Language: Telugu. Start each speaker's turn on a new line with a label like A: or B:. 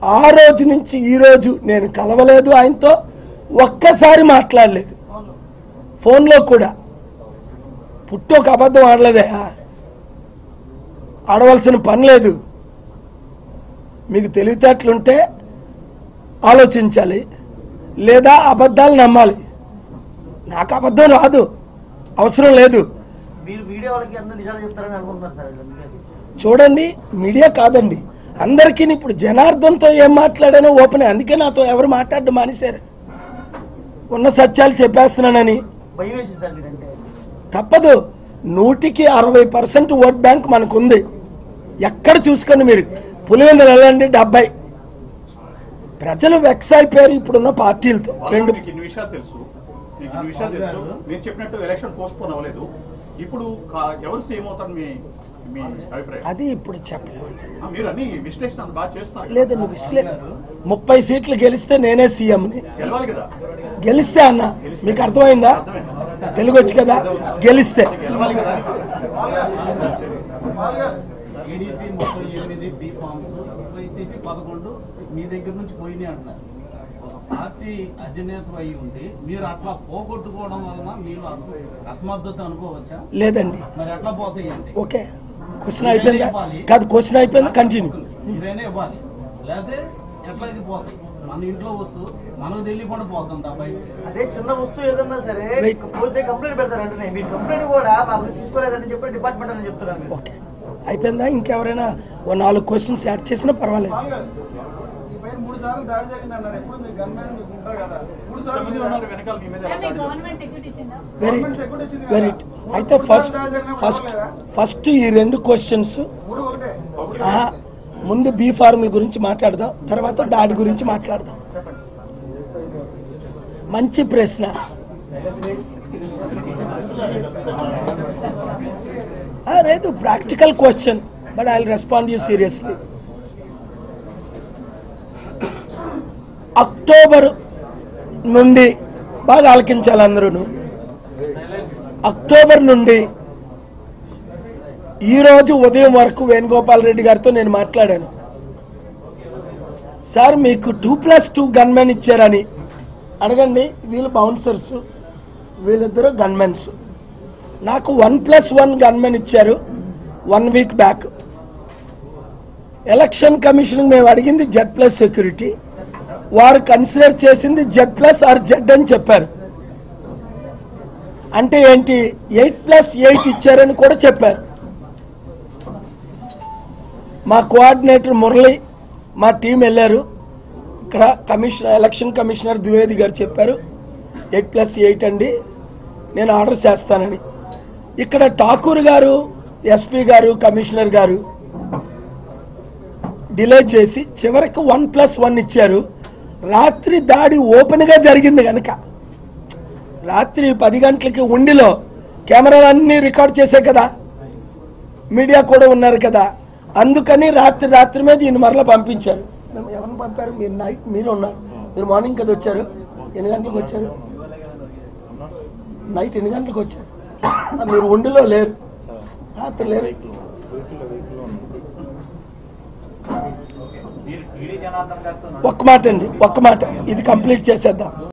A: ఆ రోజు నుంచి ఈ రోజు నేను కలవలేదు ఆయనతో ఒక్కసారి మాట్లాడలేదు ఫోన్లో కూడా పుట్టి ఒక అబద్ధం ఆడలేదే ఆడవలసిన పని లేదు మీకు తెలివితేటలుంటే ఆలోచించాలి లేదా అబద్ధాలు నమ్మాలి నాకు అబద్ధం రాదు అవసరం లేదు
B: మీరు మీడియా వాళ్ళకి అందరూ నిజాలు చెప్తారని అనుకుంటున్నారు సార్ అందుకే
A: చూడండి మీడియా కాదండి అందరికీ ఇప్పుడు జనార్దన్తో ఏం మాట్లాడానో ఓపెన్ అందుకే నాతో ఎవరు మాట్లాడడం మానేశారు ఉన్న సత్యాలు చెప్పేస్తున్నానని
B: భయం వేసింది సార్ మీరంటే
A: తప్పదు నూటికి అరవై పర్సెంట్ ఓట్ బ్యాంక్ మనకు ఉంది ఎక్కడ చూసుకోండి మీరు పులివెందులు వెళ్ళండి డెబ్బై ప్రజలు వెక్స్ అయిపోయారు ఇప్పుడున్న పార్టీలతో రెండు
C: మీకు ఇన్ని విషయాలు తెలుసు మీకు ఇన్ని విషయాలు తెలుసు మీరు చెప్పినట్టు ఎలక్షన్ పోస్ట్ పోన్ అవ్వలేదు ఇప్పుడు కా- ఎవరు సీఎం అవుతారు మీ మీ అభిప్రాయం
A: అది ఇప్పుడు చెప్పలేమండి
C: ఆ, మీరు అన్ని విశ్లేషణ అంత బాగా చేస్తున్నారు కదా.
A: లేదండి విశ్లే ముప్పై సీట్లు గెలిస్తే నేనే సీఎంని
C: గెలవాలి కదా
A: గెలిస్తే అన్న మీకు అర్థమైందా తెలుగు వచ్చి కదా గెలిస్తే
C: గెలవాలి కదా
D: టీడీపీ ముప్పై ఎనిమిది బి ఫార్మ్స్ వైసీపీ పదకొండు మీ దగ్గర నుంచి పోయినాయి అంటున్నారు ఒక పార్టీ అధినేత అయి ఉండి మీరు అట్లా పోగొట్టుకోవడం వలన మీరు అస- అసమర్థత అనుకోవచ్చా
A: లేదండి
D: మరి ఎట్లా పోతాయి అంటే
A: ఓకే క్వశ్చన్ అయిపోయిందా కాదు క్వశ్చన్ అయిపోయిందా కంటిన్యూ
D: మీరైనా ఇవ్వాలి లేకపోతే ఎట్లా ఇది పోతాయి మన ఇంట్లో వస్తువు మనకు తెలియకుండా పోతాం తప్ప
B: అదే చిన్న వస్తువు ఏదన్నా సరే
A: Wait.
B: పోతే కంప్లైంట్ పెడతారు అంటే మీరు కంప్లైంట్ కూడా మాకు తీసుకోలేదని చెప్పి డిపార్ట్మెంట్ అని చెప్తున్నారు మీరు
A: ఓకే అయిపోయిందా ఇంకెవరైనా ఓ నాలుగు క్వశ్చన్స్ యాడ్ చేసినా పర్వాలేదు
D: మూడు సార్లు దాడి జరిగింది అన్నారు ఎప్పుడు మీ గన్మెన్ మీకు ఉంటారు కదా మూడు
C: ఎంతమంది ఉన్నారు వెనకాల మీ మీద ఎలా
E: మీకు
C: దాడి చేశారు?
E: గవర్నమెంట్ సెక్యూరిటీ ఇచ్చిందా
A: వెరీ వెరీ అయితే ఫస్ట్ ఫస్ట్ ఫస్ట్ ఈ రెండు క్వశ్చన్స్
D: మూడు ఒకటే
A: ముందు బీ ఫార్ముల గురించి మాట్లాడదాం తర్వాత డాడీ గురించి మాట్లాడదాం మంచి ప్రశ్న ఆ, లేదు practical question but I respond you seriously October నుండి బాగా ఆలకించాలి అందరూ అక్టోబర్ నుండి ఈరోజు ఉదయం వరకు వేణుగోపాల్ రెడ్డి గారితో నేను మాట్లాడాను సార్ మీకు టూ ప్లస్ టూ గన్మెన్ ఇచ్చారని అడగండి వీళ్ళు బౌన్సర్స్ వీళ్ళిద్దరు గన్మెన్స్ నాకు వన్ ప్లస్ వన్ గన్మెన్ ఇచ్చారు one week back election commission మేము అడిగింది జెడ్ ప్లస్ సెక్యూరిటీ వారు కన్సిడర్ చేసింది జెడ్ ప్లస్ ఆర్ జెడ్ అని చెప్పారు అంటే ఏంటి ఎయిట్ ప్లస్ ఎయిట్ ఇచ్చారని కూడా చెప్పారు మా కోఆర్డినేటర్ మురళి మా టీం వెళ్ళారు ఇక్కడ కమిషనర్ ఎలక్షన్ కమిషనర్ ద్వివేది గారు చెప్పారు ఎయిట్ ప్లస్ ఎయిట్ అండి నేను ఆర్డర్ చేస్తానని ఇక్కడ ఠాకూర్ గారు ఎస్పీ గారు కమిషనర్ గారు డిలే చేసి చివరికి వన్ ప్లస్ వన్ ఇచ్చారు రాత్రి దాడి ఓపెన్గా జరిగింది కనుక రాత్రి పది గంటలకి ఉండిలో కెమెరాలన్నీ రికార్డ్ చేసే కదా మీడియా కూడా ఉన్నారు కదా అందుకని రాత్రి రాత్రి మీద ఈయన మరలా పంపించారు మేము ఎవరిని పంపారు మీరు నైట్ మీరు ఉన్నారు మీరు మార్నింగ్ కదా వచ్చారు ఎన్ని గంటలకు వచ్చారు నైట్ ఎన్ని గంటలకు వచ్చారు ఆ, మీరు ఉండిలో లేరు రాత్రి లేరు
B: మీరు టీడీ జనార్దన్ గారితో
A: ఒక్క మాట అండి ఒక్క మాట ఇది కంప్లీట్ చేసేద్దాం